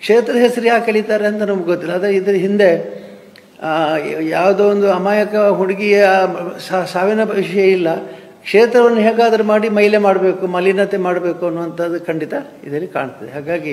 ಕ್ಷೇತ್ರದ ಹೆಸರು ಯಾಕೆ ಕಳೀತಾರೆ ಅಂತ ನಮ್ಗೆ ಗೊತ್ತಿಲ್ಲ ಅದೇ ಇದ್ರ ಹಿಂದೆ ಆ, ಯಾವುದೋ ಒಂದು ಅಮಾಯಕ ಹುಡುಗಿಯ ಸಾ- ಸಾವಿನ ವಿಷಯ ಇಲ್ಲ ಕ್ಷೇತ್ರವನ್ನು ಹೇಗಾದರೂ ಮಾಡಿ ಮೈಲೆ ಮಾಡಬೇಕು ಮಲಿನತೆ ಮಾಡಬೇಕು ಅನ್ನುವಂಥದ್ದು ಖಂಡಿತ ಇದರಲ್ಲಿ ಕಾಣ್ತದೆ ಹಾಗಾಗಿ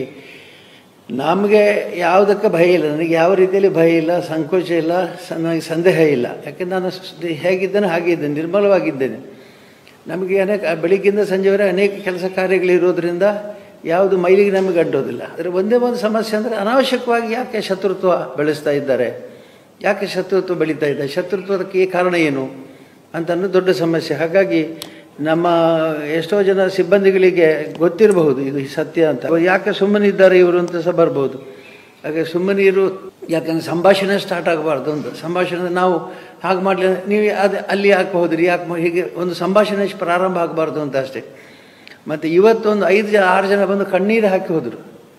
ನಮಗೆ ಯಾವುದಕ್ಕೆ ಭಯ ಇಲ್ಲ ನನಗೆ ಯಾವ ರೀತಿಯಲ್ಲಿ ಭಯ ಇಲ್ಲ ಸಂಕೋಚ ಇಲ್ಲ ಸ- ನನಗೆ ಸಂದೇಹ ಇಲ್ಲ ಯಾಕೆ ನಾನು ಸ್- ಹೇಗಿದ್ದೇನೆ ಹಾಗೆ ಇದ್ದೇನೆ ನಿರ್ಮಲವಾಗಿದ್ದೇನೆ ನಮಗೆ ಅನೇಕ ಬೆಳಿಗ್ಗಿಂದ ಸಂಜೆವರೆಗೆ ಅನೇಕ ಕೆಲಸ ಕಾರ್ಯಗಳಿರೋದ್ರಿಂದ ಯಾವುದು ಮೈಲಿಗೆ ನಮಗೆ ಅಡ್ಡೋದಿಲ್ಲ ಆದರೆ ಒಂದೇ ಒಂದು ಸಮಸ್ಯೆ ಅಂದರೆ ಅನಾವಶ್ಯಕವಾಗಿ ಯಾಕೆ ಶತ್ರುತ್ವ ಬೆಳೆಸ್ತಾ ಇದ್ದಾರೆ ಯಾಕೆ ಶತ್ರುತ್ವ ಬೆಳೀತಾ ಇದೆ ಶತ್ರುತ್ವಕ್ಕೆ ಕಾರಣ ಏನು ಅಂತ ಅನ್ನೋದು ದೊಡ್ಡ ಸಮಸ್ಯೆ ಹಾಗಾಗಿ ನಮ್ಮ ಎಷ್ಟೋ ಜನ ಸಿಬ್ಬಂದಿಗಳಿಗೆ ಗೊತ್ತಿರಬಹುದು ಇದು ಸತ್ಯ ಅಂತ ಯಾಕೆ ಸುಮ್ಮನಿದ್ದಾರೆ ಇವರು ಅಂತ ಸಹ ಬರ್ಬೋದು ಹಾಗೆ ಸುಮ್ಮನೆ ಇರು ಯಾಕಂದ್ರೆ ಸಂಭಾಷಣೆ ಸ್ಟಾರ್ಟ್ ಆಗಬಾರ್ದು ಅಂತ ಸಂಭಾಷಣೆ ನಾವು ಹಾಗೆ ಮಾಡಲಿ ನೀವು ಅದು ಅಲ್ಲಿ ಯಾಕೆ ಹೋದ್ರಿ ಯಾಕೆ ಮಾ- ಹೀಗೆ ಒಂದು ಸಂಭಾಷಣೆ ಪ್ರಾರಂಭ ಆಗಬಾರ್ದು ಅಂತ ಅಷ್ಟೇ ಮತ್ತು ಇವತ್ತೊಂದು ಐದು ಜನ ಆರು ಜನ ಬಂದು ಕಣ್ಣೀರು ಹಾಕಿ ಹೋದರು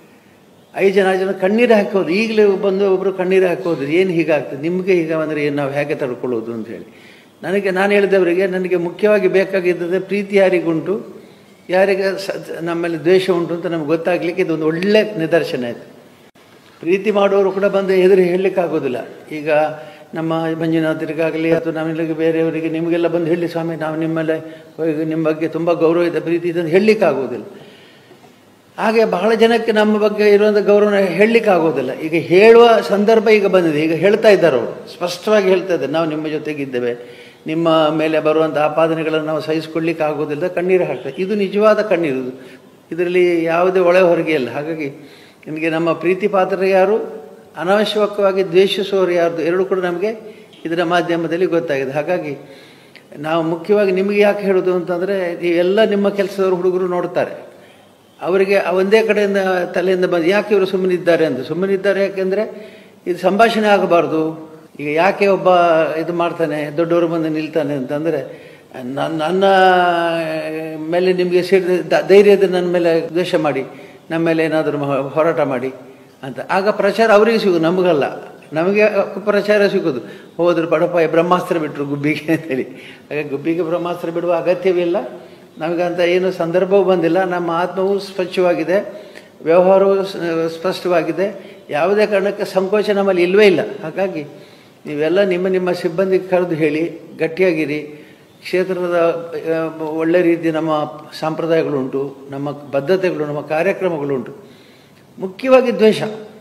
ಐದು ಜನ ಆರು ಜನ ಕಣ್ಣೀರು ಹಾಕಿ ಹೋದ್ರು ಈಗಲೇ ಬಂದು ಒಬ್ಬರು ಕಣ್ಣೀರು ಹಾಕಿ ಹೋದ್ರು ಏನು ಹೀಗಾಗ್ತದೆ ನಿಮಗೆ ಹೀಗೆ ಅಂದರೆ ಏನು ನಾವು ಹೇಗೆ ತಡ್ಕೊಳ್ಳೋದು ಅಂತ ಹೇಳಿ ನನಗೆ ನಾನು ಹೇಳಿದವರಿಗೆ ನನಗೆ ಮುಖ್ಯವಾಗಿ ಬೇಕಾಗಿದ್ದದೆ ಪ್ರೀತಿ ಯಾರಿಗುಂಟು ಯಾರಿಗೆ ಸ ನಮ್ಮಲ್ಲಿ ದ್ವೇಷ ಉಂಟು ಅಂತ ನಮ್ಗೆ ಗೊತ್ತಾಗಲಿಕ್ಕೆ ಇದೊಂದು ಒಳ್ಳೆ ನಿದರ್ಶನ ಆಯಿತು ಪ್ರೀತಿ ಮಾಡೋರು ಕೂಡ ಬಂದು ಎದುರು ಹೇಳಲಿಕ್ಕಾಗೋದಿಲ್ಲ ಈಗ ನಮ್ಮ ಮಂಜುನಾಥರಿಗಾಗಲಿ ಅಥವಾ ನಮ್ಮೆಲ್ಲರಿಗೆ ಬೇರೆಯವರಿಗೆ ನಿಮಗೆಲ್ಲ ಬಂದು ಹೇಳಿ ಸ್ವಾಮಿ ನಾವು ನಿಮ್ಮಲ್ಲೇ ಈಗ ನಿಮ್ಮ ಬಗ್ಗೆ ತುಂಬ ಗೌರವ ಇದೆ ಪ್ರೀತಿ ಇದೆ ಅಂತ ಹೇಳಲಿಕ್ಕಾಗೋದಿಲ್ಲ ಹಾಗೆ ಬಹಳ ಜನಕ್ಕೆ ನಮ್ಮ ಬಗ್ಗೆ ಇರುವಂಥ ಗೌರವನ ಹೇಳಲಿಕ್ಕಾಗೋದಿಲ್ಲ ಈಗ ಹೇಳುವ ಸಂದರ್ಭ ಈಗ ಬಂದಿದೆ ಈಗ ಹೇಳ್ತಾ ಇದ್ದಾರೆ ಅವರು ಸ್ಪಷ್ಟವಾಗಿ ಹೇಳ್ತಾ ಇದ್ದಾರೆ ನಾವು ನಿಮ್ಮ ಜೊತೆಗಿದ್ದೇವೆ ನಿಮ್ಮ ಮೇಲೆ ಬರುವಂಥ ಆಪಾದನೆಗಳನ್ನು ನಾವು ಸಹಿಸ್ಕೊಳ್ಳಿಕ್ಕೆ ಆಗೋದಿಲ್ಲ ಕಣ್ಣೀರು ಹಾಕ್ತಾರೆ ಇದು ನಿಜವಾದ ಕಣ್ಣೀರು ಇದು. ಇದರಲ್ಲಿ ಯಾವುದೇ ಒಳೆ ಹೊರಗೆ ಇಲ್ಲ ಹಾಗಾಗಿ ನಿಮಗೆ ನಮ್ಮ ಪ್ರೀತಿ ಪಾತ್ರರು ಯಾರು ಅನಾವಶ್ಯಕವಾಗಿ ದ್ವೇಷಿಸುವವರು ಯಾರ್ದು ಎರಡೂ ಕೂಡ ನಮಗೆ ಇದರ ಮಾಧ್ಯಮದಲ್ಲಿ ಗೊತ್ತಾಗಿದೆ ಹಾಗಾಗಿ ನಾವು ಮುಖ್ಯವಾಗಿ ನಿಮಗೆ ಯಾಕೆ ಹೇಳೋದು ಅಂತಂದರೆ ಎಲ್ಲ ನಿಮ್ಮ ಕೆಲಸದವರು ಹುಡುಗರು ನೋಡ್ತಾರೆ ಅವರಿಗೆ ಆ ಒಂದೇ ಕಡೆಯಿಂದ ತಲೆಯಿಂದ ಬಂದು ಯಾಕೆ ಇವರು ಸುಮ್ಮನಿದ್ದಾರೆ ಅಂತ ಸುಮ್ಮನಿದ್ದಾರೆ ಯಾಕೆಂದರೆ ಇದು ಸಂಭಾಷಣೆ ಆಗಬಾರ್ದು ಈಗ ಯಾಕೆ ಒಬ್ಬ ಇದು ಮಾಡ್ತಾನೆ ದೊಡ್ಡವರು ಬಂದು ನಿಲ್ತಾನೆ ಅಂತಂದರೆ ನನ್ನ ನನ್ನ ಮೇಲೆ ನಿಮಗೆ ಸಿಡಿದ ದ- ಧೈರ್ಯದ ನನ್ನ ಮೇಲೆ ದ್ವೇಷ ಮಾಡಿ ನಮ್ಮ ಮೇಲೆ ಏನಾದರೂ ಹೋರಾಟ ಮಾಡಿ ಅಂತ ಆಗ ಪ್ರಚಾರ ಅವರಿಗೆ ಸಿಗೋದು ನಮಗಲ್ಲ ನಮಗೆ ಪ್ರಚಾರ ಸಿಗೋದು ಹೋದ್ರು ಬಡಪ ಬ್ರಹ್ಮಾಸ್ತ್ರ ಬಿಟ್ಟರು ಗುಬ್ಬಿಗೆ ಅಂತೇಳಿ ಹಾಗೆ ಗುಬ್ಬಿಗೆ ಬ್ರಹ್ಮಾಸ್ತ್ರ ಬಿಡುವ ಅಗತ್ಯವಿಲ್ಲ ನಮಗಂತ ಏನು ಸಂದರ್ಭವೂ ಬಂದಿಲ್ಲ ನಮ್ಮ ಆತ್ಮವು ಸ್ವಚ್ಛವಾಗಿದೆ ವ್ಯವಹಾರವು ಸ್- ಸ್ಪಷ್ಟವಾಗಿದೆ ಯಾವುದೇ ಕಾರಣಕ್ಕೆ ಸಂಕೋಚ ನಮ್ಮಲ್ಲಿ ಇಲ್ಲವೇ ಇಲ್ಲ ಹಾಗಾಗಿ ನೀವೆಲ್ಲ ನಿಮ್ಮ ನಿಮ್ಮ ಸಿಬ್ಬಂದಿಗೆ ಕರೆದು ಹೇಳಿ ಗಟ್ಟಿಯಾಗಿರಿ ಕ್ಷೇತ್ರದ ಆ, ಒಳ್ಳೆ ರೀತಿ ನಮ್ಮ ಸಂಪ್ರದಾಯಗಳುಂಟು ನಮ್ಮ ಬದ್ಧತೆಗಳು ನಮ್ಮ ಕಾರ್ಯಕ್ರಮಗಳುಂಟು ಮುಖ್ಯವಾಗಿ ದ್ವೇಷ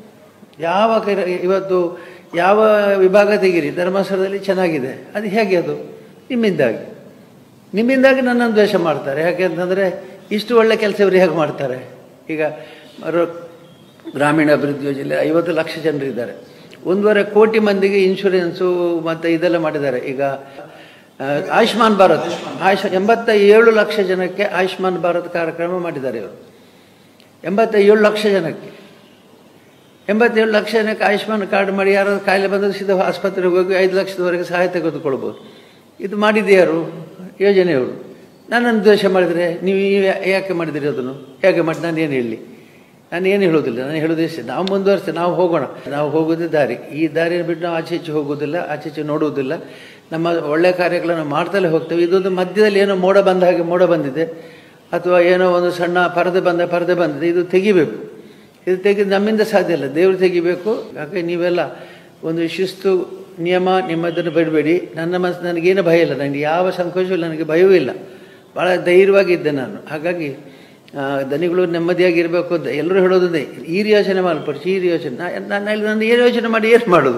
ಯಾವ ಕರ- ಇವತ್ತು ಯಾವ ವಿಭಾಗ ತೆಗೀರಿ ಧರ್ಮಸ್ಥಳದಲ್ಲಿ ಚೆನ್ನಾಗಿದೆ ಅದು ಹೇಗೆ ಅದು ನಿಮ್ಮಿಂದಾಗಿ ನಿಮ್ಮಿಂದಾಗಿ ನನ್ನನ್ನು ದ್ವೇಷ ಮಾಡ್ತಾರೆ ಯಾಕೆ ಅಂತಂದರೆ ಇಷ್ಟು ಒಳ್ಳೆ ಕೆಲಸ ಇವರು ಹೇಗೆ ಮಾಡ್ತಾರೆ ಈಗ ರ- ಗ್ರಾಮೀಣ ಅಭಿವೃದ್ಧಿ ಯೋಜನೆ ಐವತ್ತು ಲಕ್ಷ ಜನರಿದ್ದಾರೆ ಒಂದೂವರೆ ಕೋಟಿ ಮಂದಿಗೆ ಇನ್ಶೂರೆನ್ಸು ಮತ್ತು ಇದೆಲ್ಲ ಮಾಡಿದ್ದಾರೆ ಈಗ ಆ, ಆಯುಷ್ಮಾನ್ ಭಾರತ್ ಆಯುಷ್ ಎಂಬತ್ತ ಏಳು ಲಕ್ಷ ಜನಕ್ಕೆ ಆಯುಷ್ಮಾನ್ ಭಾರತ್ ಕಾರ್ಯಕ್ರಮ ಮಾಡಿದ್ದಾರೆ ಇವರು ಎಂಬತ್ತ ಏಳು ಲಕ್ಷ ಜನಕ್ಕೆ ಎಂಬತ್ತೇಳು ಲಕ್ಷ ಜನಕ್ಕೆ ಆಯುಷ್ಮಾನ್ ಕಾರ್ಡ್ ಮಾಡಿ ಯಾರಾದ್ರು ಕಾಯಿಲೆ ಬಂದರೆ ಸೀದಾ ಆಸ್ಪತ್ರೆಗೆ ಹೋಗಿ ಐದು ಲಕ್ಷದವರೆಗೆ ಸಹಾಯ ತೆಗೆದುಕೊಳ್ಬೋದು ಇದು ಮಾಡಿದ್ದು ಯಾರು ಯೋಜನೆಯವರು ನನ್ನನ್ನು ದ್ವೇಷ ಮಾಡಿದರೆ ನೀವು ಯಾ- ಯಾಕೆ ಮಾಡಿದಿರಿ ಅದನ್ನು ಹೇಗೆ ಮಾಡಿ ನಾನು ಏನು ಹೇಳಲಿ ನಾನು ಏನು ಹೇಳೋದಿಲ್ಲ ನಾನು ಹೇಳೋದು ಇಷ್ಟೇ ನಾವು ಮುಂದುವರಿಸ್ತೇವೆ ನಾವು ಹೋಗೋಣ ನಾವು ಹೋಗೋದೇ ದಾರಿ ಈ ದಾರಿಯನ್ನು ಬಿಟ್ಟು ನಾವು ಆಚೆ ಈಚೆ ಹೋಗೋದಿಲ್ಲ ಆಚೆ ಈಚೆ ನೋಡುವುದಿಲ್ಲ ನಮ್ಮ ಒಳ್ಳೆಯ ಕಾರ್ಯಗಳನ್ನು ಮಾಡ್ತಲೇ ಹೋಗ್ತೇವೆ ಇದೊಂದು ಮಧ್ಯದಲ್ಲಿ ಏನೋ ಮೋಡ ಬಂದ ಹಾಗೆ ಮೋಡ ಬಂದಿದೆ ಅಥವಾ ಏನೋ ಒಂದು ಸಣ್ಣ ಪರದೆ ಬಂದ ಪರದೆ ಬಂದಿದೆ ಇದು ತೆಗಿಬೇಕು ಇದು ತೆಗೆದು ನಮ್ಮಿಂದ ಸಾಧ್ಯ ಇಲ್ಲ ದೇವರು ತೆಗಿಬೇಕು ಯಾಕೆ ನೀವೆಲ್ಲ ಒಂದು ಶಿಸ್ತು ನಿಯಮ ನಿಮ್ಮದನ್ನು ಬಿಡಬೇಡಿ ನನ್ನ ಮನಸ್ಸು ನನಗೇನು ಭಯ ಇಲ್ಲ ನನಗೆ ಯಾವ ಸಂಕೋಚವೂ ಇಲ್ಲ ನನಗೆ ಭಯವೂ ಇಲ್ಲ ಭಾಳ ಧೈರ್ಯವಾಗಿದ್ದೆ ನಾನು ಹಾಗಾಗಿ ಆ, ದನಿಗಳು ನೆಮ್ಮದಿಯಾಗಿರಬೇಕು ಅಂತ ಎಲ್ಲರೂ ಹೇಳೋದೇ ಈ ಯೋಚನೆ ಮಾಲ್ಪಡಿಸಿ ಈ ಯೋಚನೆ ನಾ- ನಾನು ಇಲ್ಲಿ ನಾನು ಏನು ಯೋಚನೆ ಮಾಡಿ ಏನು ಮಾಡೋದು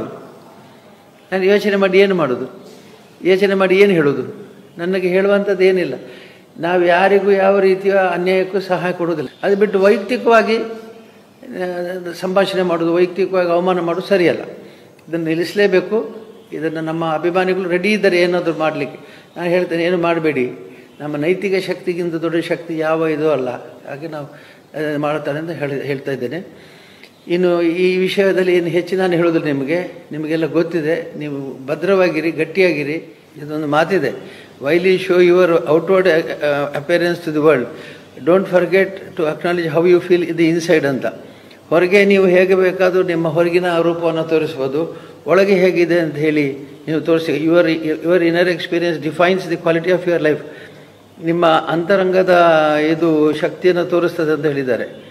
ನಾನು ಯೋಚನೆ ಮಾಡಿ ಏನು ಮಾಡೋದು ಯೋಚನೆ ಮಾಡಿ ಏನು ಹೇಳೋದು ನನಗೆ ಹೇಳುವಂಥದ್ದು ಏನಿಲ್ಲ ನಾವು ಯಾರಿಗೂ ಯಾವ ರೀತಿಯ ಅನ್ಯಾಯಕ್ಕೂ ಸಹಾಯ ಕೊಡೋದಿಲ್ಲ ಅದು ಬಿಟ್ಟು ವೈಯಕ್ತಿಕವಾಗಿ ಆ, ಸಂಭಾಷಣೆ ಮಾಡೋದು ವೈಯಕ್ತಿಕವಾಗಿ ಅವಮಾನ ಮಾಡೋದು ಸರಿಯಲ್ಲ ಇದನ್ನು ನಿಲ್ಲಿಸಲೇಬೇಕು ಇದನ್ನು ನಮ್ಮ ಅಭಿಮಾನಿಗಳು ರೆಡಿ ಇದ್ದಾರೆ ಏನಾದರೂ ಮಾಡಲಿಕ್ಕೆ ನಾನು ಹೇಳ್ತೇನೆ ಏನು ಮಾಡಬೇಡಿ ನಮ್ಮ ನೈತಿಕ ಶಕ್ತಿಗಿಂತ ದೊಡ್ಡ ಶಕ್ತಿ ಯಾವ ಇದೂ ಅಲ್ಲ ಹಾಗೆ ನಾವು ಅದನ್ನು ಮಾಡ್ತಾರೆ ಅಂತ ಹೇಳಿ ಹೇಳ್ತಾ ಇದ್ದೇನೆ ಇನ್ನು ಈ ವಿಷಯದಲ್ಲಿ ಏನು ಹೆಚ್ಚು ನಾನು ಹೇಳೋದಿಲ್ಲ ನಿಮಗೆ ನಿಮಗೆಲ್ಲ ಗೊತ್ತಿದೆ ನೀವು ಭದ್ರವಾಗಿರಿ ಗಟ್ಟಿಯಾಗಿರಿ ಇದೊಂದು ಮಾತಿದೆ while show your outward appearance to the world don't forget to acknowledge how you feel ಇದು ಇನ್ಸೈಡ್ ಅಂತ ಹೊರಗೆ ನೀವು ಹೇಗೆ ಬೇಕಾದರೂ ನಿಮ್ಮ ಹೊರಗಿನ ರೂಪವನ್ನು ತೋರಿಸ್ಬೋದು ಒಳಗೆ ಹೇಗಿದೆ ಅಂತ ಹೇಳಿ ನೀವು ತೋರಿಸಿ your your inner experience defines the quality of your life ನಿಮ್ಮ ಅಂತರಂಗದ ಇದು ಶಕ್ತಿಯನ್ನು ತೋರಿಸ್ತದೆ ಅಂತ ಹೇಳಿದ್ದಾರೆ